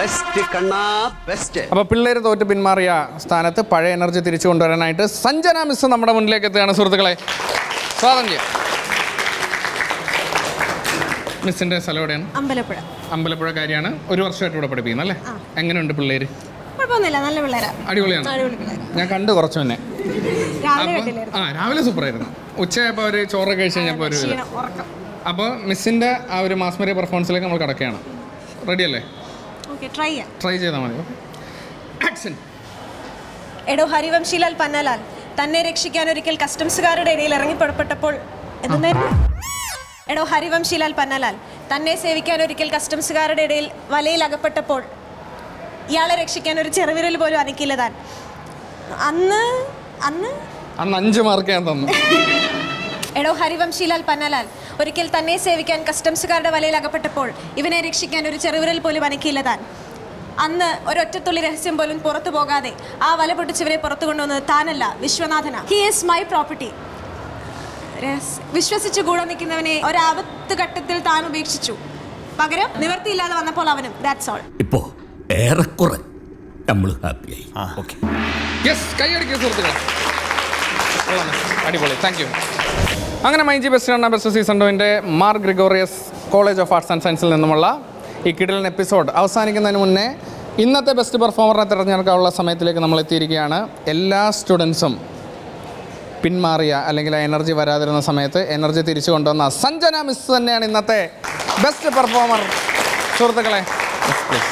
Best കണ്ണാ best അപ്പോൾ പിള്ളേർ തോറ്റ് പിന്മാറിയ സ്ഥാനത്ത് പഴയ എനർജി തിരിച്ചു കൊണ്ടുവരാനായിട്ട് സഞ്ജന മിസ് നമ്മുടെ മുന്നിലേക്ക് എത്തുകയാണ് സുഹൃത്തുക്കളെ സ്വാഗതം ചെയ്യാം മിസ്സിൻ്റെ സ്ഥലം എവിടെയാണ് അമ്പലപ്പുഴ അമ്പലപ്പുഴക്കാരിയാണ് ഒരു വർഷമായിട്ട് ഇവിടെ പഠിപ്പിക്കുന്നത് അല്ലേ എങ്ങനെയുണ്ട് പിള്ളേര് കുഴപ്പമൊന്നുമില്ല നല്ല പിള്ളേരാ അടിപൊളിയാണ് അടിപൊളി പിള്ളേർ ഞാൻ കണ്ടു കുറച്ച് മുന്നേ രാവിലെ അപ്പോൾ കണ്ടില്ലായിരുന്നു ആ രാവിലെ സൂപ്പറായിരുന്നു ഉച്ചയായപ്പോൾ അവർ ചോറൊക്കെ കഴിച്ച് കഴിഞ്ഞപ്പോൾ ഒരു ക്ഷീണം ഉറക്കം അപ്പോൾ മിസ്സിൻ്റെ ആ ഒരു മാസ്മരി പെർഫോമൻസിലേക്ക് നമ്മൾ കിടക്കുകയാണ് റെഡി അല്ലേ ഓക്കെ ട്രൈ ചെയ്യാം ട്രൈ ചെയ്താൽ മതി ആക്ഷൻ എടോ ഹരിവംശിലാൽ പന്നലാൽ തന്നെ രക്ഷിക്കാൻ ഒരിക്കൽ കസ്റ്റംസുകാരുടെ ഇടയിൽ ഇറങ്ങി പുറപ്പെട്ടപ്പോൾ എന്തായിരുന്നു എടോ ഹരിവംശിലാൽ പന്നലാൽ തന്നെ സേവിക്കാൻ ഒരിക്കൽ കസ്റ്റംസുകാരുടെ ഇടയിൽ വലയിൽ അകപ്പെട്ടപ്പോൾ ഇയാളെ രക്ഷിക്കാൻ ഒരു ചെറുവിരൽ പോലും അനക്കില്ല താൻ അന്ന് അന്ന് അന്ന് അഞ്ച് മാർക്ക് ഞാൻ തന്നു എടോ ഹരിവംശിലാൽ പന്നലാൽ ഒരിക്കൽ തന്നെ സേവിക്കാൻ കസ്റ്റംസുകാരുടെ വലയിൽ അകപ്പെട്ടപ്പോൾ ഇവനെ രക്ഷിക്കാൻ ഒരു ചെറുവിരൽ പോലും അനക്കിയില്ല താൻ അന്ന് ഒരൊറ്റത്തുള്ളി രഹസ്യം പോലും പുറത്തു പോകാതെ ആ വല പൊട്ടിച്ചവരെ പുറത്തു കൊണ്ടുവന്നത് താനല്ല വിശ്വനാഥന ഹി ഈസ് മൈ പ്രോപ്പർട്ടി വിശ്വസിച്ച് കൂടെ നിൽക്കുന്നവനെ ഒരാപത്ത് ഘട്ടത്തിൽ താൻ ഉപേക്ഷിച്ചു പകരം നിവർത്തിയില്ലാതെ വന്നപ്പോൾ അവനും ദാറ്റ്സ് ഓൾ ഇപ്പോ ഏറെക്കുറെ നമ്മൾ ഹാപ്പിയായി ഓക്കെ യെസ് കൈയടിക്കുക സുഹൃത്തുക്കളെ കൊള്ളാം miss. അടിപൊളി താങ്ക് യു അങ്ങനെ മൈജി ബെസ്റ്റ് രണ്ടാം ബെസ്റ്റ് സീസൺ ടുവിൻ്റെ Mar Gregorios college of arts and സയൻസിൽ നിന്നുമുള്ള ഈ കിടിലൻ എപ്പിസോഡ് അവസാനിക്കുന്നതിന് മുന്നേ ഇന്നത്തെ ബെസ്റ്റ് പെർഫോമറിനെ തിരഞ്ഞെടുക്കാനുള്ള സമയത്തിലേക്ക് നമ്മൾ എത്തിയിരിക്കുകയാണ് എല്ലാ സ്റ്റുഡൻസും പിന്മാറിയ അല്ലെങ്കിൽ ആ എനർജി വരാതിരുന്ന സമയത്ത് എനർജി തിരിച്ചു കൊണ്ടുവന്ന സഞ്ജന മിസ് തന്നെയാണ് ഇന്നത്തെ ബെസ്റ്റ് പെർഫോമർ സുഹൃത്തുക്കളെ Yes, please.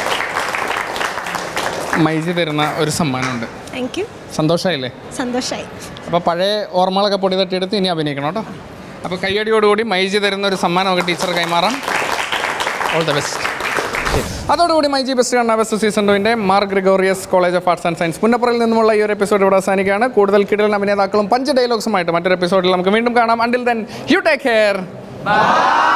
മൈജി തരുന്ന ഒരു സമ്മാനമുണ്ട് താങ്ക് യു സന്തോഷമായില്ലേ സന്തോഷമായി അപ്പോൾ പഴയ ഓർമ്മകളൊക്കെ പൊടി തട്ടിയെടുത്ത് ഇനി അഭിനയിക്കണം കേട്ടോ അപ്പോൾ കയ്യടിയോടുകൂടി മൈജി തരുന്ന ഒരു സമ്മാനം നമുക്ക് ടീച്ചർ കൈമാറാം ഓൾ ദ ബെസ്റ്റ് അതോടുകൂടി മൈജി ബെസ്റ്റ് കണ്ണ ബെസ്റ്റ് സീസൺ ടുവിൻ്റെ Mar Gregorios college of arts and science പുന്നപ്പുറയിൽ നിന്നുമുള്ള ഈ ഒരു എപ്പിസോഡ് ഇവിടെ അവസാനിക്കുകയാണ് കൂടുതൽ കിടലൻ അഭിനേതാക്കളും പഞ്ച് ഡയലോഗ്സുമായിട്ട് മറ്റൊരു എപ്പിസോഡിൽ നമുക്ക് വീണ്ടും കാണാം until then you take care